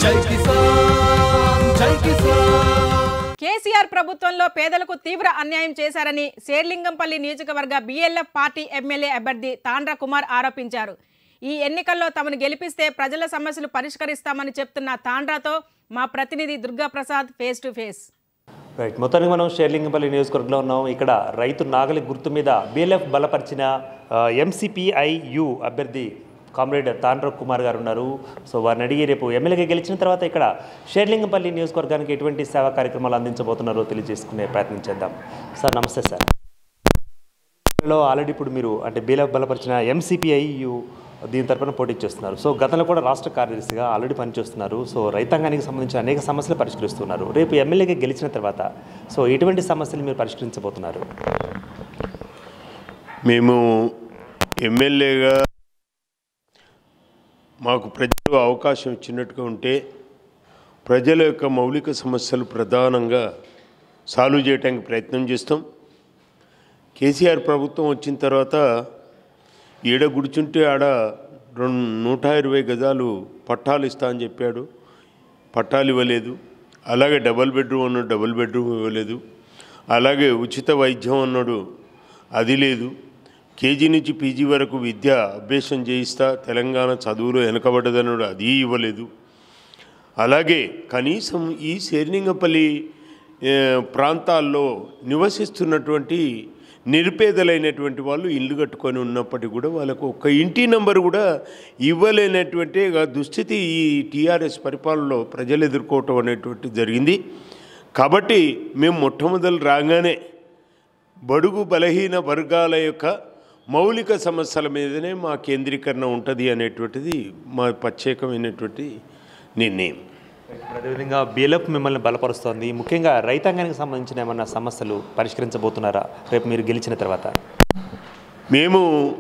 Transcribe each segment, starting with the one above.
జై కిసాన్ జై కిసాన్ కేసీఆర్ ప్రభుత్వంలో పేదలకు తీవ్ర అన్యాయం చేశారని శేర్లింగంపల్లి నియోజకవర్గ బీఎల్ఎఫ్ పార్టీ ఎమ్మెల్యే అభ్యర్థి తాండ్ర కుమార్ ఆరోపించారు ఈ ఎన్నికల్లో తమను గెలిపిస్తే ప్రజల సమస్యలు పరిష్కరిస్తామని చెప్తున్న తాండ్రాతో మా ప్రతినిధి Durgaprasad face to face right మొత్తానికి మనం షేర్లింగంపల్లి నియోజకవర్గంలో ఉన్నాం ఇక్కడ రైతు నాగలి గుర్తు మీద బిఎల్ఎఫ్ బలపరిచిన ఎంసీపీఐయు అభ్యర్థి కామ్రేడ్ తాండ్ర కుమార్ గారు ఉన్నారు సో వారిని అడిగి రేపు ఎమ్మెల్యేగా గెలిచిన తర్వాత ఇక్కడ షేర్లింగంపల్లి నియోజకవర్గానికి ఎటువంటి సేవా కార్యక్రమాలు అందించబోతున్నారో తెలియజేసుకునే ప్రయత్నం చేద్దాం సార్ నమస్తే సార్ లో ఆల్రెడీ ఇప్పుడు మీరు అంటే బిఎల్ఎఫ్ బలపరిచిన ఎంసీపీఐయు దీని తరపున పోటీ చేస్తున్నారు సో గతంలో కూడా రాష్ట్ర కార్యదర్శిగా ఆల్రెడీ పనిచేస్తున్నారు సో రైతాంగానికి సంబంధించిన అనేక సమస్యలు పరిష్కరిస్తున్నారు రేపు ఎమ్మెల్యేగా గెలిచిన తర్వాత సో ఎటువంటి సమస్యలు మీరు పరిష్కరించబోతున్నారు మేము ఎమ్మెల్యేగా మాకు ప్రజలు అవకాశం ఇచ్చినట్టుగా ఉంటే ప్రజల యొక్క మౌలిక సమస్యలు ప్రధానంగా సాల్వ్ చేయడానికి ప్రయత్నం చేస్తాం కేసీఆర్ ప్రభుత్వం వచ్చిన తర్వాత ఈడ గుడిచుంటే ఆడ రెండు నూట ఇరవై గజాలు పట్టాలు ఇస్తా అని చెప్పాడు పట్టాలు ఇవ్వలేదు అలాగే డబల్ బెడ్రూమ్ అన్నాడు డబుల్ బెడ్రూమ్ ఇవ్వలేదు అలాగే ఉచిత వైద్యం అన్నాడు అది లేదు కేజీ నుంచి పీజీ వరకు విద్య అభ్యాసం చేయిస్తా తెలంగాణ చదువులో వెనకబడ్డదన్నాడు అది ఇవ్వలేదు అలాగే కనీసం ఈ శేర్లింగపల్లి ఏ, ప్రాంతాల్లో నివసిస్తున్నటువంటి నిరుపేదలైనటువంటి వాళ్ళు ఇల్లు కట్టుకొని ఉన్నప్పటికీ కూడా వాళ్ళకు ఒక్క ఇంటి నంబర్ కూడా ఇవ్వలేనటువంటి ఒక దుస్థితి ఈ టీఆర్ఎస్ పరిపాలనలో ప్రజలు ఎదుర్కోవటం అనేటువంటి జరిగింది కాబట్టి మేము మొట్టమొదలు రాగానే బడుగు బలహీన వర్గాల యొక్క మౌలిక సమస్యల మీదనే మా కేంద్రీకరణ ఉంటుంది అనేటువంటిది మా ప్రత్యేకమైనటువంటి నిర్ణయం ఇప్పుడు అదేవిధంగా బిఎల్ఎఫ్ మిమ్మల్ని బలపరుస్తోంది ముఖ్యంగా రైతాంగానికి సంబంధించిన ఏమన్నా సమస్యలు పరిష్కరించబోతున్నారా రేపు మీరు గెలిచిన తర్వాత మేము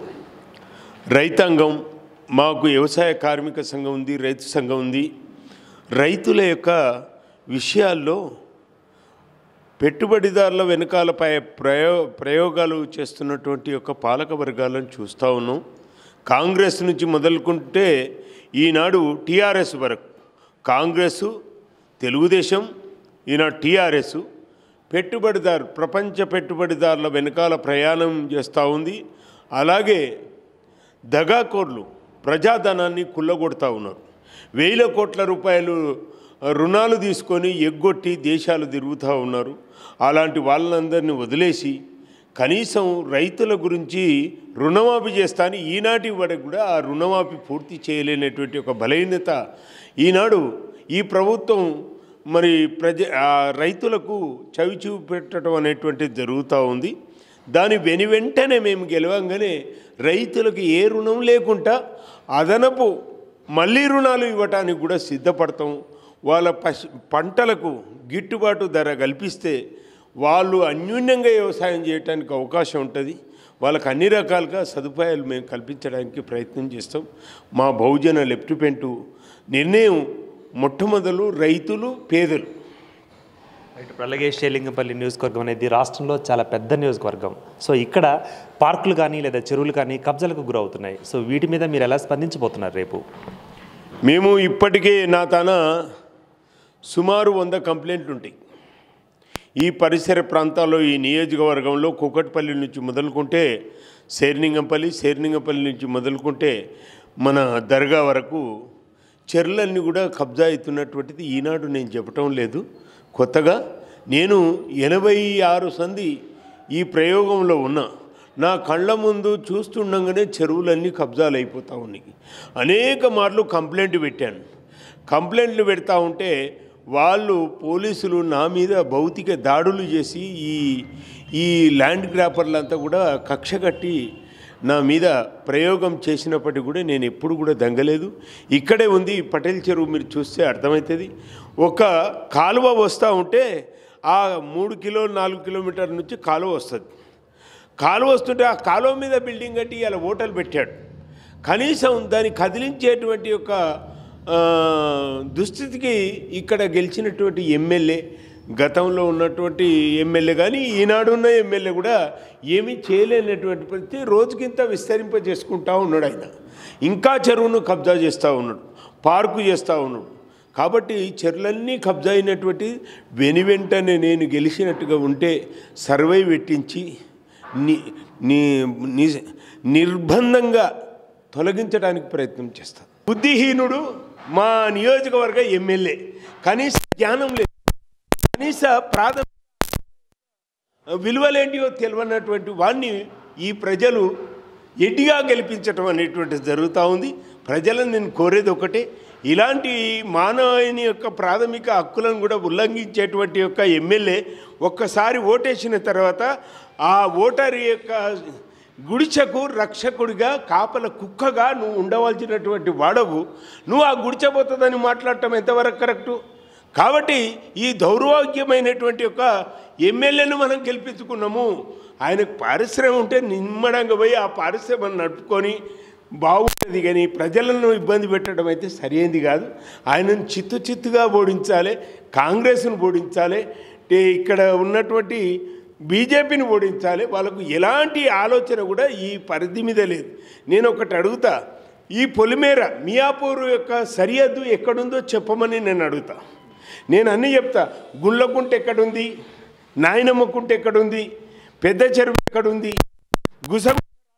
రైతాంగం మాకు వ్యవసాయ కార్మిక సంఘం ఉంది రైతు సంఘం ఉంది రైతుల యొక్క విషయాల్లో పెట్టుబడిదారుల వెనకాలపై ప్రయో ప్రయోగాలు చేస్తున్నటువంటి యొక్క పాలక వర్గాలను చూస్తూ ఉన్నాం కాంగ్రెస్ నుంచి మొదలుకుంటే ఈనాడు టీఆర్ఎస్ వరకు కాంగ్రెస్ తెలుగుదేశం ఈనాడు టీఆర్ఎస్ పెట్టుబడిదారు ప్రపంచ పెట్టుబడిదారుల వెనకాల ప్రయాణం చేస్తూ ఉంది అలాగే దగాకోర్లు ప్రజాధనాన్ని కుల్లగొడతా ఉన్నారు వేల కోట్ల రూపాయలు రుణాలు తీసుకొని ఎగ్గొట్టి దేశాలు తిరుగుతూ ఉన్నారు అలాంటి వాళ్ళందరినీ వదిలేసి కనీసం రైతుల గురించి రుణమాఫీ చేస్తా అని ఈనాటి వరకు కూడా ఆ రుణమాఫీ పూర్తి చేయలేనటువంటి ఒక బలహీనత ఈనాడు ఈ ప్రభుత్వం మరి ప్రజ ఆ రైతులకు చవి చూపు పెట్టడం అనేటువంటిది జరుగుతూ ఉంది దాని వెను వెంటనే మేము గెలవంగానే రైతులకు ఏ రుణం లేకుండా అదనపు మళ్ళీ రుణాలు ఇవ్వటానికి కూడా సిద్ధపడతాం వాళ్ళ పశు పంటలకు గిట్టుబాటు ధర కల్పిస్తే వాళ్ళు అన్యూన్యంగా వ్యవసాయం చేయడానికి అవకాశం ఉంటుంది వాళ్ళకి అన్ని రకాలుగా సదుపాయాలు మేము కల్పించడానికి ప్రయత్నం చేస్తాం మా బహుజన లెఫ్ట్ పెంటు నిర్ణయం మొట్టమొదలు రైతులు పేదలు ఇప్పుడు అలాగే షేలింగపల్లి నియోజకవర్గం అనేది రాష్ట్రంలో చాలా పెద్ద నియోజకవర్గం సో ఇక్కడ పార్కులు కానీ లేదా చెరువులు కానీ కబ్జాలకు గురవుతున్నాయి సో వీటి మీద మీరు ఎలా స్పందించబోతున్నారు రేపు మేము ఇప్పటికే నా తన సుమారు వంద కంప్లైంట్లు ఉంటాయి ఈ పరిసర ప్రాంతాల్లో ఈ నియోజకవర్గంలో కుకట్పల్లి నుంచి మొదలుకుంటే శేర్నింగంపల్లి శేర్నింగంపల్లి నుంచి మొదలుకుంటే మన దర్గా వరకు చెర్లన్నీ కూడా కబ్జా అవుతున్నటువంటిది ఈనాడు నేను చెప్పటం లేదు కొత్తగా నేను ఎనభై ఆరు సంది ఈ ప్రయోగంలో ఉన్నా నా కళ్ళ ముందు చూస్తుండగానే చెరువులన్నీ కబ్జాలు అయిపోతూ ఉన్నాయి అనేక మార్లు కంప్లైంట్ పెట్టాను కంప్లైంట్లు పెడతా ఉంటే వాళ్ళు పోలీసులు నా మీద భౌతిక దాడులు చేసి ఈ ఈ ల్యాండ్ గ్రాపర్లంతా కూడా కక్ష కట్టి నా మీద ప్రయోగం చేసినప్పటికీ కూడా నేను ఎప్పుడు కూడా దంగలేదు ఇక్కడే ఉంది ఈ పటేల్ చెరువు మీరు చూస్తే అర్థమవుతుంది ఒక కాలువ వస్తూ ఉంటే ఆ మూడు కిలో నాలుగు కిలోమీటర్ నుంచి కాలువ వస్తుంది కాలువ వస్తుంటే ఆ కాలువ మీద బిల్డింగ్ కట్టి ఇలా హోటల్ పెట్టాడు కనీసం దాన్ని కదిలించేటువంటి యొక్క ఆ, దుస్థితికి ఇక్కడ గెలిచినటువంటి ఎమ్మెల్యే గతంలో ఉన్నటువంటి ఎమ్మెల్యే కానీ ఈనాడున్న ఎమ్మెల్యే కూడా ఏమీ చేయలేనటువంటి ప్రతి రోజుకింత విస్తరింప చేసుకుంటా ఉన్నాడు ఆయన ఇంకా చెరువును కబ్జా చేస్తూ ఉన్నాడు పార్కు చేస్తూ ఉన్నాడు కాబట్టి చెర్లన్నీ కబ్జా అయినటువంటి వెను వెంటనే నేను గెలిచినట్టుగా ఉంటే సర్వే పెట్టించి ని ని ని- నిర్బంధంగా తొలగించడానికి ప్రయత్నం చేస్తాను బుద్ధిహీనుడు మా నియోజకవర్గ ఎమ్మెల్యే కనీస జ్ఞానం లేదు కనీస ప్రాథమిక విలువలేంటివో తెలియనటువంటి వాడిని ఈ ప్రజలు ఎడ్డిగా గెలిపించటం అనేటువంటిది జరుగుతూ ఉంది ప్రజలను నేను కోరేది ఒకటే ఇలాంటి మానవుని యొక్క ప్రాథమిక హక్కులను కూడా ఉల్లంఘించేటువంటి యొక్క ఎమ్మెల్యే ఒక్కసారి ఓటేసిన తర్వాత ఆ ఓటరి యొక్క గుడిచెకు రక్షకుడిగా కాపల కుక్కగా నువ్వు ఉండవలసినటువంటి వాడవు నువ్వు ఆ గుడిచబోతుందని మాట్లాడటం ఎంతవరకు కరెక్టు కాబట్టి ఈ దౌర్భాగ్యమైనటువంటి యొక్క ఎమ్మెల్యేను మనం గెలిపించుకున్నాము ఆయనకు పారిశ్రమ ఉంటే నిమ్మడంగా పోయి ఆ పారిశ్రమను నడుపుకొని బాగుంటుంది కానీ ప్రజలను ఇబ్బంది పెట్టడం అయితే సరైనది కాదు ఆయనను చిత్తు చిత్తుగా ఓడించాలి కాంగ్రెస్ను ఓడించాలి టే- ఇక్కడ ఉన్నటువంటి బీజేపీని ఓడించాలి వాళ్ళకు ఎలాంటి ఆలోచన కూడా ఈ పరిధి మీద లేదు నేను ఒకటి అడుగుతా ఈ పొలిమేర మియాపూర్ యొక్క సరిహద్దు ఎక్కడుందో చెప్పమని నేను అడుగుతా నేను అన్నీ చెప్తా గుళ్ళకుంట ఎక్కడుంది నాయనమ్మకుంట ఎక్కడుంది పెద్ద చెరువు ఎక్కడుంది గుస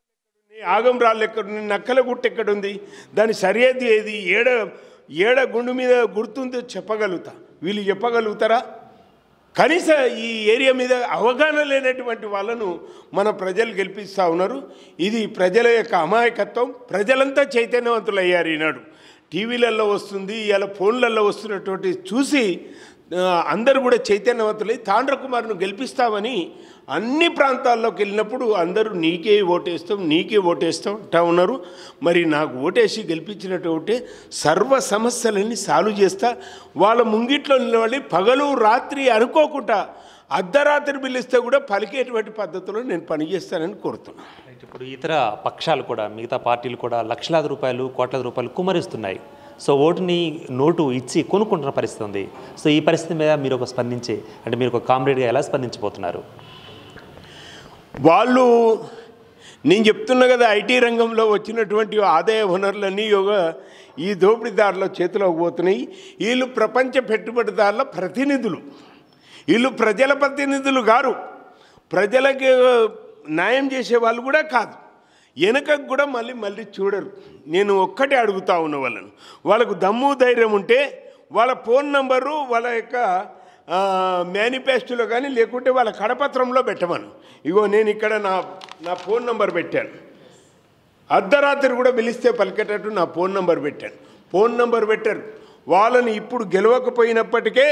ఆగం రాళ్ళు ఎక్కడుంది నక్కల గుట్ట ఎక్కడుంది దాని సరిహద్దు ఏది ఏడ ఏడ గుండు మీద గుర్తుందో చెప్పగలుగుతా వీళ్ళు చెప్పగలుగుతారా కనీస ఈ ఏరియా మీద అవగాహన లేనటువంటి వాళ్ళను మన ప్రజలు గెలిపిస్తూ ఉన్నారు ఇది ప్రజల యొక్క అమాయకత్వం ప్రజలంతా చైతన్యవంతులయ్యారు ఈనాడు టీవీలలో వస్తుంది ఇలా ఫోన్లలో వస్తున్నటువంటి చూసి ఆ, అందరూ కూడా చైతన్యవంతులై తాండ్రకుమార్ను గెలిపిస్తామని అన్ని ప్రాంతాల్లోకి వెళ్ళినప్పుడు అందరూ నీకే ఓటేస్తాం నీకే ఓటేస్తాం అంటా ఉన్నారు మరి నాకు ఓటేసి గెలిపించినట్టు సర్వ సమస్యలన్నీ సాల్వ్ చేస్తా వాళ్ళ ముంగిట్లో నిలబడి పగలు రాత్రి అనుకోకుండా అర్ధరాత్రి పిలిస్తే కూడా పలికేటువంటి పద్ధతిలో నేను పనిచేస్తానని కోరుతున్నాను రైట్. ఇప్పుడు ఇతర పక్షాలు కూడా మిగతా పార్టీలు కూడా లక్షలాది రూపాయలు కోట్లాది రూపాయలు కుమరిస్తున్నాయి సో ఓటుని నోటు ఇచ్చి కొనుక్కుంటున్న పరిస్థితి ఉంది సో ఈ పరిస్థితి మీద మీరు ఒక స్పందించి అంటే మీరు ఒక కామ్రేడ్గా ఎలా స్పందించబోతున్నారు వాళ్ళు నేను చెప్తున్నా కదా ఐటీ రంగంలో వచ్చినటువంటి ఆదాయ వనరులన్నీ యోగ ఈ దోపిడీదారుల చేతిలోకి పోతున్నాయి వీళ్ళు ప్రపంచ పెట్టుబడిదారుల ప్రతినిధులు వీళ్ళు ప్రజల ప్రతినిధులు గారు ప్రజలకి న్యాయం చేసే వాళ్ళు కూడా కాదు వెనకకు కూడా మళ్ళీ మళ్ళీ చూడరు నేను ఒక్కటే అడుగుతా ఉన్న వాళ్ళను వాళ్ళకు దమ్ము ధైర్యం ఉంటే వాళ్ళ ఫోన్ నంబరు వాళ్ళ యొక్క ఆ, మేనిఫెస్టోలో కానీ లేకుంటే వాళ్ళ కడపత్రంలో పెట్టమను ఇగో నేను ఇక్కడ నా నా ఫోన్ నంబర్ పెట్టాను అర్ధరాత్రి కూడా పిలిస్తే పలికేటట్టు నా ఫోన్ నంబర్ పెట్టాను ఫోన్ నంబర్ పెట్టారు వాళ్ళని ఇప్పుడు గెలవకపోయినప్పటికే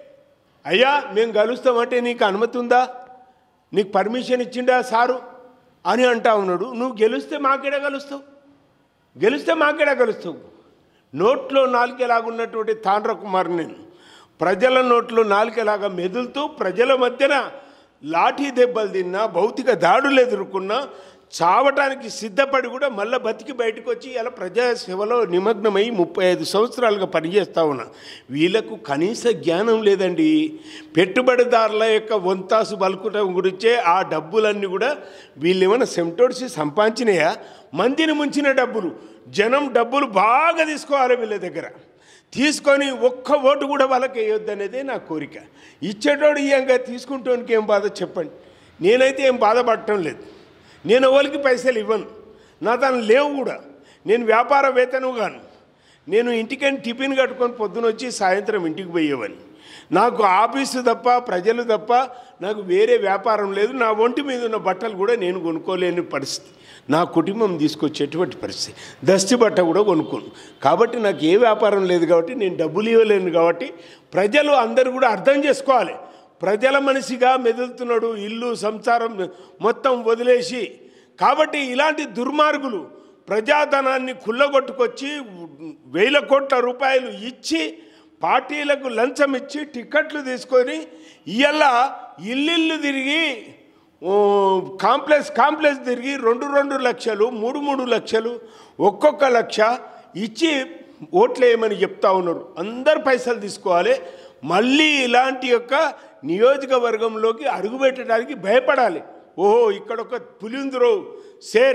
అయ్యా మేము కలుస్తామంటే నీకు అనుమతి ఉందా నీకు పర్మిషన్ ఇచ్చిండా సారు అని అంటా ఉన్నాడు నువ్వు గెలిస్తే మాకేడా కలుస్తావు గెలిస్తే మాకేడా కలుస్తావు నోట్లో నాలుకేలాగున్నటువంటి తాండ్ర కుమార్ నేను ప్రజల నోట్లో నాలుకేలాగా మెదులుతూ ప్రజల మధ్యన లాఠీ దెబ్బలు తిన్నా భౌతిక దాడులు ఎదుర్కొన్నా చావటానికి సిద్ధపడి కూడా మళ్ళీ బతికి బయటకు వచ్చి ఇలా ప్రజాసేవలో నిమగ్నమై ముప్పై ఐదు సంవత్సరాలుగా పనిచేస్తా ఉన్నా వీళ్ళకు కనీస జ్ఞానం లేదండి పెట్టుబడిదారుల యొక్క వంతాసు బలుకుటం గురించే ఆ డబ్బులన్నీ కూడా వీళ్ళు ఏమైనా సెంటోడ్సి సంపాదించినాయా మందిని ముంచిన డబ్బులు జనం డబ్బులు బాగా తీసుకోవాలి వీళ్ళ దగ్గర తీసుకొని ఒక్క ఓటు కూడా వాళ్ళకి వేయొద్దు అనేదే నా కోరిక ఇచ్చేటోడు ఇయ్యంగా తీసుకుంటోనికి ఏం బాధ చెప్పండి నేనైతే ఏం బాధపడటం లేదు నేను ఎవరికి పైసలు ఇవ్వను నా తను లేవు కూడా నేను వ్యాపార వేతను గాను నేను ఇంటికని టిఫిన్ కట్టుకొని పొద్దున వచ్చి సాయంత్రం ఇంటికి పోయేవాడిని నాకు ఆఫీసు తప్ప ప్రజలు తప్ప నాకు వేరే వ్యాపారం లేదు నా ఒంటి మీద ఉన్న బట్టలు కూడా నేను కొనుక్కోలేని పరిస్థితి నా కుటుంబం తీసుకొచ్చేటువంటి పరిస్థితి దస్తి బట్ట కూడా కొనుక్కోను కాబట్టి నాకు ఏ వ్యాపారం లేదు కాబట్టి నేను డబ్బులు ఇవ్వలేను కాబట్టి ప్రజలు అందరూ కూడా అర్థం చేసుకోవాలి ప్రజల మనిషిగా మెదులుతున్నాడు ఇల్లు సంసారం మొత్తం వదిలేసి కాబట్టి ఇలాంటి దుర్మార్గులు ప్రజాధనాన్ని కుల్లగొట్టుకొచ్చి వేల కోట్ల రూపాయలు ఇచ్చి పార్టీలకు లంచం ఇచ్చి టిక్కెట్లు తీసుకొని ఇవాళ ఇల్లిల్లు తిరిగి ఓ, కాంప్లెక్స్ కాంప్లెక్స్ తిరిగి రెండు రెండు లక్షలు మూడు మూడు లక్షలు ఒక్కొక్క లక్ష ఇచ్చి ఓట్లేయమని చెప్తా ఉన్నారు అందరు పైసలు తీసుకోవాలి మళ్ళీ ఇలాంటి యొక్క నియోజకవర్గంలోకి అడుగుపెట్టడానికి భయపడాలి ఓహో ఇక్కడ ఒక పులిందురో సేర్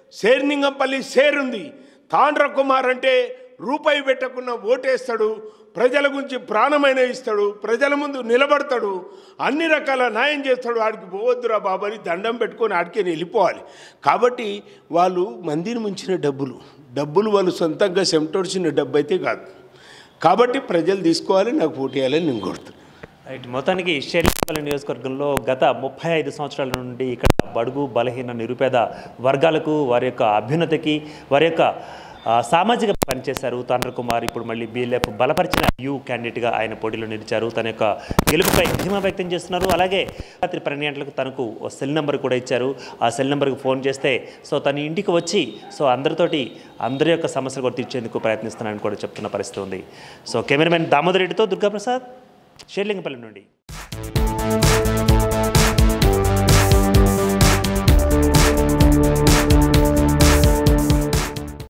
శేర్నింగంపల్లి సేర్ ఉంది తాండ్ర కుమార్ అంటే రూపాయి పెట్టకుండా ఓటేస్తాడు ప్రజల గురించి ప్రాణమైన ఇస్తాడు ప్రజల ముందు నిలబడతాడు అన్ని రకాల న్యాయం చేస్తాడు ఆడికి పోవద్దురా బాబు అని దండం పెట్టుకొని ఆడికి వెళ్ళిపోవాలి కాబట్టి వాళ్ళు మందిని ముంచిన డబ్బులు డబ్బులు వాళ్ళు సొంతంగా చెమటొడిచిన డబ్బు అయితే కాదు కాబట్టి ప్రజలు తీసుకోవాలి నాకు పోటీ చేయాలని నేను కోరుతున్నాను రైట్ మొత్తానికి షేర్లింగంపల్లి నియోజకవర్గంలో గత ముప్పై ఐదు సంవత్సరాల నుండి ఇక్కడ బడుగు బలహీన నిరుపేద వర్గాలకు వారి యొక్క అభ్యున్నతికి వారి యొక్క ఆ, సామాజిక పనిచేశారు తాండ్ర కుమార్ ఇప్పుడు మళ్ళీ బీఎల్ఎఫ్ బలపరిచిన యూ క్యాండిడేట్గా ఆయన పోటీలో నిలిచారు తన యొక్క గెలుపుపై ధీమా వ్యక్తం చేస్తున్నారు అలాగే రాత్రి పన్నెండు గంటలకు తనకు ఓ సెల్ నెంబర్ కూడా ఇచ్చారు ఆ సెల్ నెంబర్కి ఫోన్ చేస్తే సో తన ఇంటికి వచ్చి సో అందరితోటి అందరి యొక్క సమస్యలు కూడా తీర్చేందుకు ప్రయత్నిస్తున్నానని కూడా చెప్తున్న పరిస్థితి ఉంది సో కెమెరామెన్ దామోదర్ రెడ్డితో దుర్గాప్రసాద్ షేర్లింగపల్లి నుండి